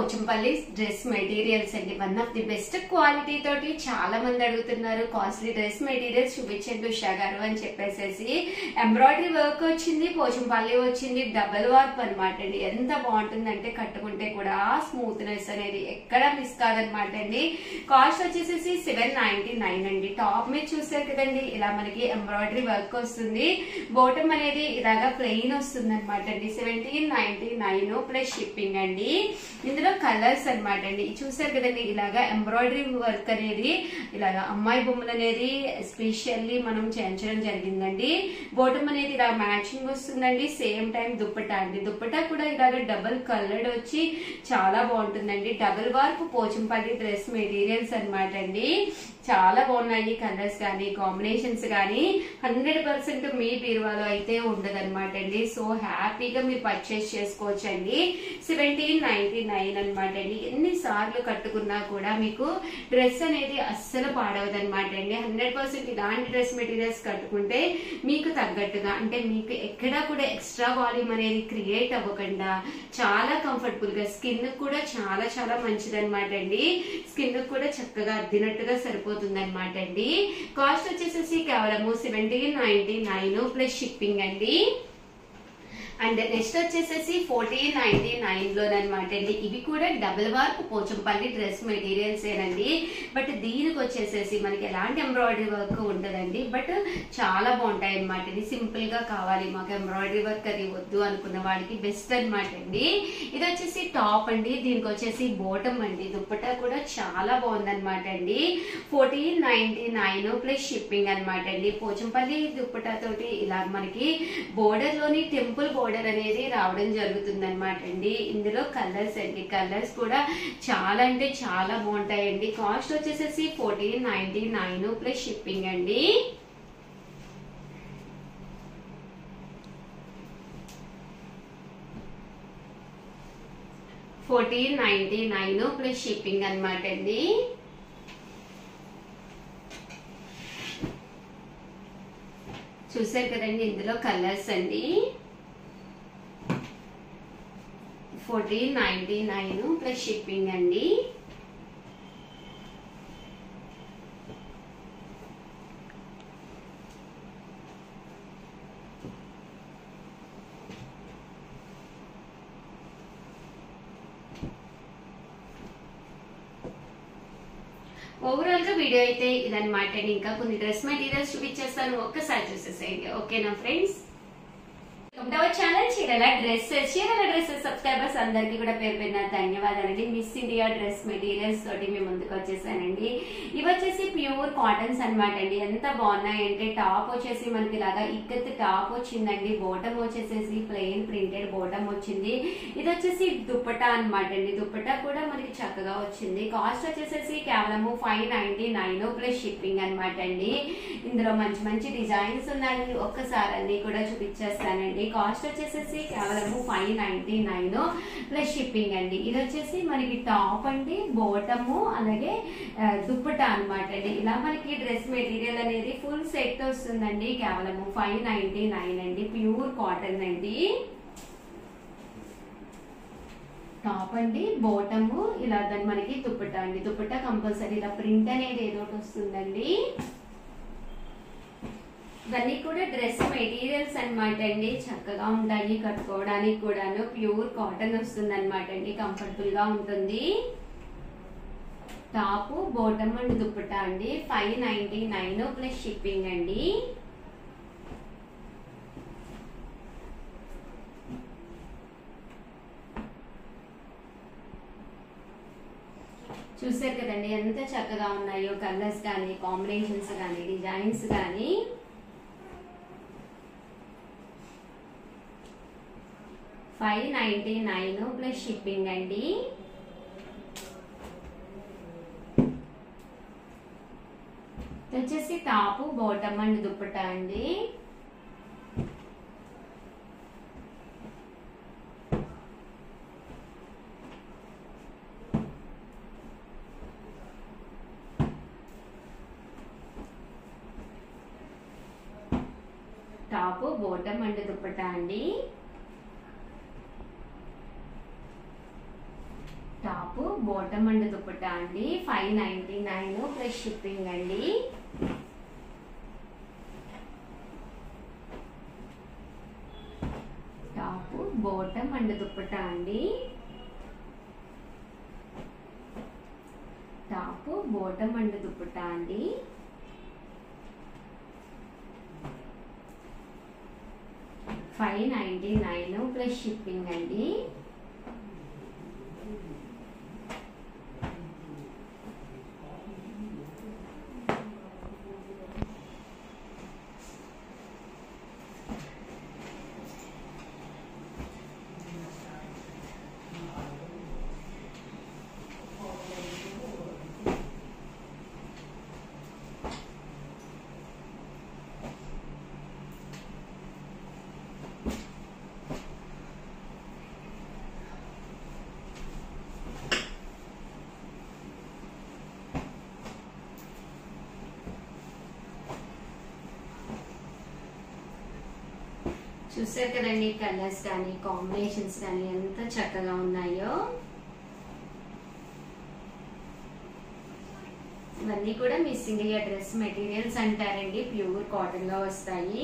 Pochampally dress materials అండి one of the best quality తోటి చాలా మంది అడుగుతున్నారు కాస్ట్లీ డ్రెస్ మెటీరియల్స్ చూపించండి ఉషా గారు అని చెప్పేసేసి ఎంబ్రాయిడరీ వర్క్ వచ్చింది పోచంపల్లి వచ్చింది డబల్ వార్ప్ అనమాట అండి ఎంత బాగుంటుందంటే కట్టుకుంటే కూడా స్మూత్నెస్ అనేది ఎక్కడ మిస్ కాదనమాట అండి కాస్ట్ వచ్చేసేసి సెవెన్ నైన్టీ నైన్ అండి టాప్ మీద చూసారు కదండి ఇలా మనకి ఎంబ్రాయిడరీ వర్క్ వస్తుంది బోటం అనేది ఇలాగా ప్లెయిన్ వస్తుంది అనమాట అండి seventeen ninety nine plus shipping అండి ఇందులో కలర్స్ అన్నమాట అండి చూసారు కదండి ఇలాగా ఎంబ్రాయిడరీ వర్క్ అనేది ఇలాగా అమ్మాయి బొమ్మలు అనేది స్పెషల్లీ మనం చేయించడం జరిగిందండి బోటం అనేది ఇలా మ్యాచింగ్ వస్తుందండి సేమ్ టైం దుప్పటా అండి దుప్పటా కూడా ఇలాగ డబుల్ కలర్డ్ వచ్చి చాలా బాగుంటుందండి డబుల్ వార్పు పోచంపల్లి డ్రెస్ మెటీరియల్స్ అన్నమాట అండి చాలా బాగున్నాయి కలర్స్ కానీ కాంబినేషన్స్ కానీ హండ్రెడ్ పర్సెంట్ మీ బీరువాలో అయితే ఉండదన్నమాట అండి సో హ్యాపీగా మీరు పర్చేస్ చేసుకోవచ్చు అండి సెవెంటీన్ నైన్టీ నైన్ అనమాట అండి ఎన్నిసార్లు కట్టుకున్నా కూడా మీకు డ్రెస్ అనేది అస్సలు పాడవదన్నమాట అండి హండ్రెడ్ పర్సెంట్ ఇలాంటి డ్రెస్ మెటీరియల్స్ కట్టుకుంటే మీకు తగ్గట్టుగా అంటే మీకు ఎక్కడా కూడా ఎక్స్ట్రా వాల్యూమ్ అనేది క్రియేట్ అవ్వకుండా చాలా కంఫర్టబుల్ గా స్కిన్ కూడా చాలా చాలా మంచిది అనమాట అండి స్కిన్ కూడా చక్కగా అద్దినట్టుగా సరిపోతుంది అనమాట అండి కాస్ట్ వచ్చేసేసి కేవలము seventeen ninety nine plus shipping అండి అండ్ నెక్స్ట్ వచ్చేసేసి ఫోర్టీన్ నైన్టీ నైన్ లోనమాట అండి ఇవి కూడా double work Pochampally dress materials ఏనండి బట్ దీనికి వచ్చేసేసి మనకి ఎలాంటి ఎంబ్రాయిడరీ వర్క్ ఉండదండి బట్ చాలా బాగుంటాయి అనమాట ఇది సింపుల్ గా కావాలి మాకు ఎంబ్రాయిడరీ వర్క్ అది వద్దు అనుకున్న వాళ్ళకి బెస్ట్ అనమాట అండి ఇది వచ్చేసి టాప్ అండి దీనికి వచ్చేసి బోటం అండి దుప్పటా కూడా చాలా బాగుందన్నమాట అండి fourteen ninety nine plus shipping అనమాట అండి పోచంపల్లి దుప్పటా తోటి ఇలా మనకి బోర్డర్ లోని టెంపుల్ బోర్డర్ అనేది రావడం జరుగుతుంది అనమాట అండి ఇందులో కలర్స్ అండి కలర్స్ కూడా చాలా అంటే చాలా బాగుంటాయండి కాస్ట్ వచ్చేసేసి fourteen ninety nine plus shipping అండి fourteen ninety nine plus shipping అనమాట అండి చూసారు కదండి ఇందులో కలర్స్ అండి fourteen ninety nine plus shipping అండి ఓవరాల్ గా వీడియో అయితే ఇదన్నమాట అండి ఇంకా కొన్ని డ్రెస్ మెటీరియల్స్ చూపించేస్తాను ఒక్కసారి చూసేసేయండి ఓకేనా friends welcome to our channel Chirala dresses Chirala dresses subscribers అందరికీ కూడా పేరు పేరున ధన్యవాదాలండి మిస్ ఇండియా డ్రెస్ మెటీరియల్స్ తోటి మేము ముందుకు వచ్చేసానండి ఇవి వచ్చేసి ప్యూర్ కాటన్స్ అన్నమాట అండి ఎంత బాగున్నాయంటే టాప్ వచ్చేసి మనకి ఇలాగా ఇక్కత్ టాప్ వచ్చిందండి బోటం వచ్చేసేసి ప్లెయిన్ ప్రింటెడ్ బోటం వచ్చింది ఇది వచ్చేసి దుప్పటా అన్నమాట అండి దుప్పటా కూడా మనకి చక్కగా వచ్చింది కాస్ట్ వచ్చేసేసి కేవలము five ninety nine plus shipping అన్నమాట అండి ఇందులో మంచి మంచి డిజైన్స్ ఉన్నాయి ఒక్కసారి అన్ని కూడా చూపించేస్తానండి కాస్ట్ వచ్చేసేసి కేవలము five ninety nine plus shipping అండి ఇది వచ్చేసి మనకి టాప్ అండి బోటము అలాగే ఆ, దుప్పటా అన్నమాట అండి ఇలా మనకి డ్రెస్ మెటీరియల్ అనేది ఫుల్ సెట్ వస్తుందండి కేవలము ఫైవ్ నైన్టీ నైన్ అండి ప్యూర్ కాటన్ అండి టాప్ అండి బోటము ఇలా దాన్ని మనకి దుప్పటా అండి దుప్పటా కంపల్సరీ ఇలా ప్రింట్ అనేది ఏదో ఒకటి వస్తుందండి ఇవన్నీ కూడా డ్రెస్ మెటీరియల్స్ అన్నమాట అండి చక్కగా ఉంటాయి కట్టుకోవడానికి కూడాను ప్యూర్ కాటన్ వస్తుంది అనమాట అండి కంఫర్టబుల్ గా ఉంటుంది టాప్ బోటమ్ అండ్ దుప్పటా అండి five ninety nine plus shipping అండి చూసారు కదండి ఎంత చక్కగా ఉన్నాయో కలర్స్ కానీ కాంబినేషన్స్ కానీ డిజైన్స్ కానీ five ninety nine plus shipping అండి ఇది వచ్చేసి టాప్ బాటమ్ అండ్ దుప్పటా అండి టాప్ బాటమ్ అండ్ దుప్పటా అండి టాప్ బాటమ్ అండ్ దుపట్టా అండి five ninety nine plus shipping అండి టాప్ బాటమ్ అండ్ దుపట్టా అండి టాప్ బాటమ్ అండ్ దుపట్టా అండి five ninety nine plus shipping అండి చూసారు కదండి కలర్స్ కానీ కాంబినేషన్స్ కానీ ఎంత చక్కగా ఉన్నాయో ఇవన్నీ కూడా మిస్సింగ్ అయ్యే డ్రెస్ మెటీరియల్స్ అంటారండి ప్యూర్ కాటన్ లో వస్తాయి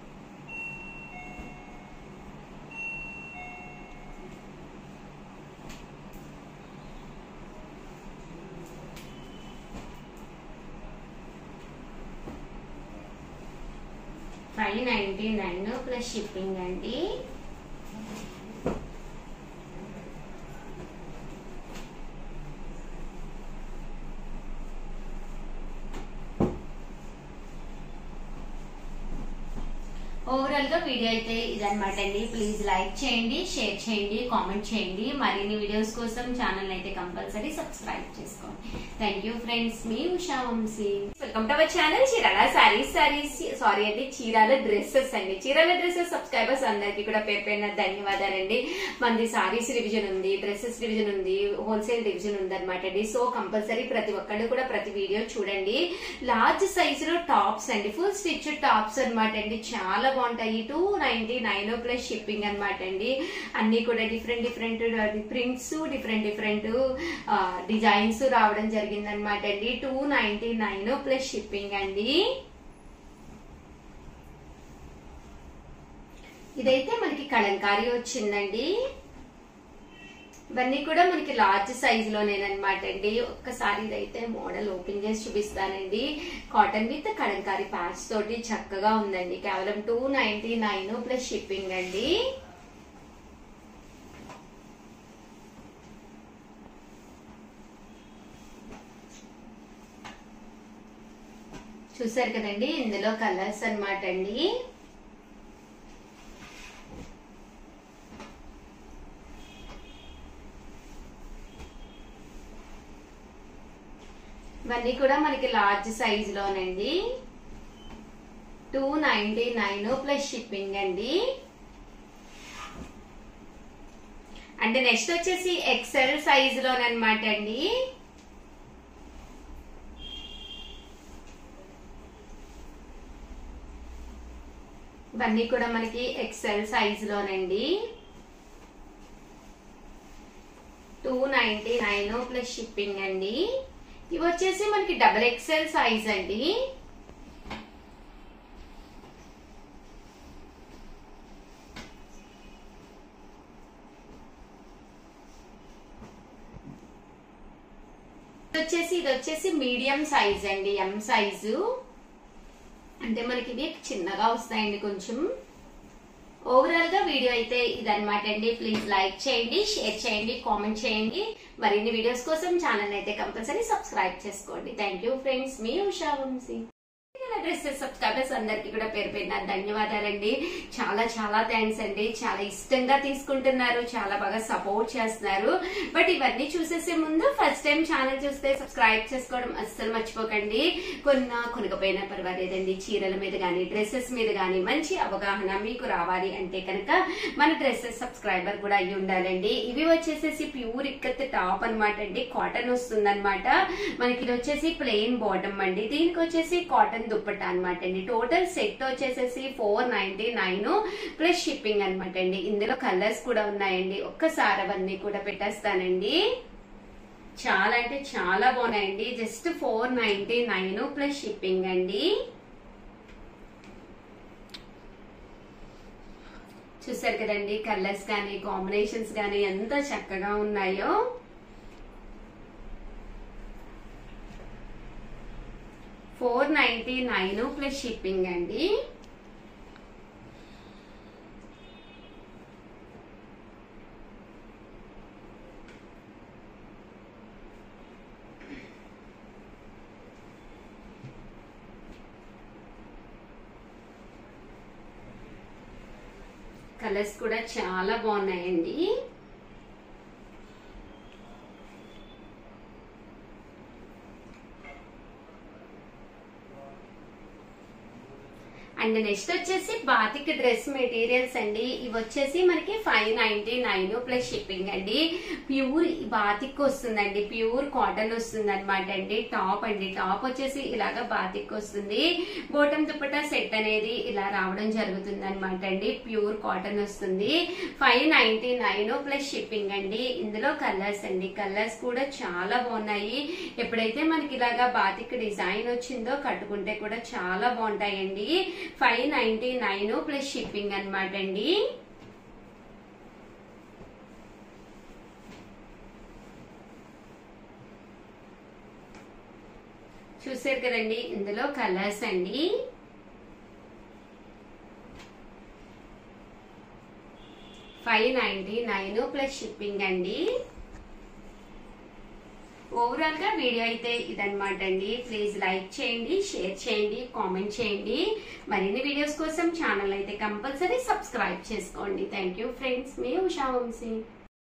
five ninety nine plus shipping అండి ఓవరాల్ గా వీడియో అయితే ఇదనమాట అండి ప్లీజ్ లైక్ చేయండి షేర్ చేయండి కామెంట్ చేయండి మరిన్ని వీడియోస్ కోసం ఛానల్ అయితే కంపల్సరీ సబ్స్క్రైబ్ చేసుకోండి థ్యాంక్ యూ ఫ్రెండ్స్ మీ Usha Vamshi welcome to our channel Chirala sarees sarees saree అండి చీరాల డ్రెస్సెస్ అండి చీరాల డ్రెస్సెస్ సబ్స్క్రైబర్స్ అందరికీ కూడా పేరు పేరున ధన్యవాదాలండి మనది సారీస్ డివిజన్ ఉంది డ్రెస్సెస్ డివిజన్ ఉంది హోల్సేల్ డివిజన్ ఉంది అనమాట అండి సో కంపల్సరీ ప్రతి ఒక్కళ్ళు కూడా ప్రతి వీడియో చూడండి లార్జ్ సైజ్ లో టాప్స్ అండి ఫుల్ స్టిచ్ టాప్స్ అనమాట అండి చాలా బాగుంటాయి two ninety nine plus shipping అనమాట అండి అన్ని కూడా different different prints different different designs రావడం జరిగింది అనమాట అండి two ninety nine plus shipping అండి ఇదైతే మనకి కలంకారీ వచ్చిందండి ఇవన్నీ కూడా మనకి లార్జ్ సైజ్ లోనేనమాట అండి ఒక్కసారి ఇదైతే మోడల్ ఓపెన్ చేసి చూపిస్తానండి కాటన్ విత్ కలంకారీ ప్యాచ్ తోటి చక్కగా ఉందండి కేవలం two ninety nine plus shipping అండి చూసారు కదండి ఇందులో కలర్స్ అన్నమాట అండి ఇవన్నీ కూడా మనకి లార్జ్ సైజ్ లోనండి two ninety nine plus shipping అండి అంటే నెక్స్ట్ వచ్చేసి ఎక్సెల్ సైజ్ లోనమాట అండి ఇవన్నీ కూడా మనకి ఎక్సెల్ సైజ్ లోనండి two ninety nine plus shipping అండి ఇవి వచ్చేసి మనకి డబల్ ఎక్సెల్ సైజ్ అండి ఇది వచ్చేసి ఇది వచ్చేసి మీడియం సైజ్ అండి ఎం సైజు అంటే మనకి ఇవి చిన్నగా వస్తాయండి కొంచెం ఓవరాల్ గా వీడియో అయితే ఇదన్నమాట అండి ప్లీజ్ లైక్ చేయండి షేర్ చేయండి కామెంట్ చేయండి మరిన్ని వీడియోస్ కోసం ఛానల్ అయితే కంపల్సరీ సబ్స్క్రైబ్ చేసుకోండి థ్యాంక్ యూ ఫ్రెండ్స్ మీ ఉషా వంశీ డ్రెస్సెస్ సబ్స్క్రైబర్స్ అందరికి కూడా పేరు పేరున ధన్యవాదాలండి చాలా చాలా థ్యాంక్స్ అండి చాలా ఇష్టంగా తీసుకుంటున్నారు చాలా బాగా సపోర్ట్ చేస్తున్నారు బట్ ఇవన్నీ చూసేసే ముందు ఫస్ట్ టైం ఛానల్ చూస్తే సబ్స్క్రైబ్ చేసుకోవడం అస్సలు మర్చిపోకండి కొన్న కొనకపోయినా పర్వాలేదండి చీరల మీద కానీ డ్రెస్సెస్ మీద కానీ మంచి అవగాహన మీకు రావాలి అంటే కనుక మన డ్రెస్సెస్ సబ్స్క్రైబర్ కూడా అయ్యి ఉండాలండి ఇవి వచ్చేసేసి ప్యూర్ ఇక్కత్ టాప్ అనమాట అండి కాటన్ వస్తుంది అనమాట మనకి ఇది వచ్చేసి ప్లెయిన్ బాటమ్ అండి దీనికి వచ్చేసి కాటన్ దుప్పట్టా అనమాట అండి టోటల్ సెట్ వచ్చేసేసి four ninety nine plus shipping అనమాట అండి ఇందులో కలర్స్ కూడా ఉన్నాయండి ఒక్కసారి అవన్నీ కూడా పెట్టేస్తానండి చాలా అంటే చాలా బాగున్నాయండి just four ninety nine plus shipping అండి చూసారు కదండి కలర్స్ కానీ కాంబినేషన్స్ కానీ ఎంత చక్కగా ఉన్నాయో four ninety nine plus shipping అండి కలర్స్ కూడా చాలా బాగున్నాయండి అండ్ నెక్స్ట్ వచ్చేసి బాతిక్ డ్రెస్ మెటీరియల్స్ అండి ఇవి వచ్చేసి మనకి five ninety nine plus shipping అండి ప్యూర్ బాతిక్ వస్తుందండి ప్యూర్ కాటన్ వస్తుంది అనమాట అండి టాప్ అండి టాప్ వచ్చేసి ఇలాగా బాతిక్ వస్తుంది బోటం దుప్పటా సెట్ అనేది ఇలా రావడం జరుగుతుంది అనమాట అండి ప్యూర్ కాటన్ వస్తుంది five ninety nine plus shipping అండి ఇందులో కలర్స్ అండి కలర్స్ కూడా చాలా బాగున్నాయి ఎప్పుడైతే మనకి ఇలాగా బాతిక్ డిజైన్ వచ్చిందో కట్టుకుంటే కూడా చాలా బాగుంటాయండి five ninety nine plus shipping అనమాట అండి చూసారు కదండి ఇందులో కలర్స్ అండి five ninety nine plus shipping అండి ఓవరాల్ గా వీడియో అయితే ఇదనమాట అండి ప్లీజ్ లైక్ చేయండి షేర్ చేయండి కామెంట్ చేయండి మరిన్ని వీడియోస్ కోసం ఛానల్ అయితే కంపల్సరీ సబ్స్క్రైబ్ చేసుకోండి థ్యాంక్ యూ ఫ్రెండ్స్ మీ ఉషా వంశీ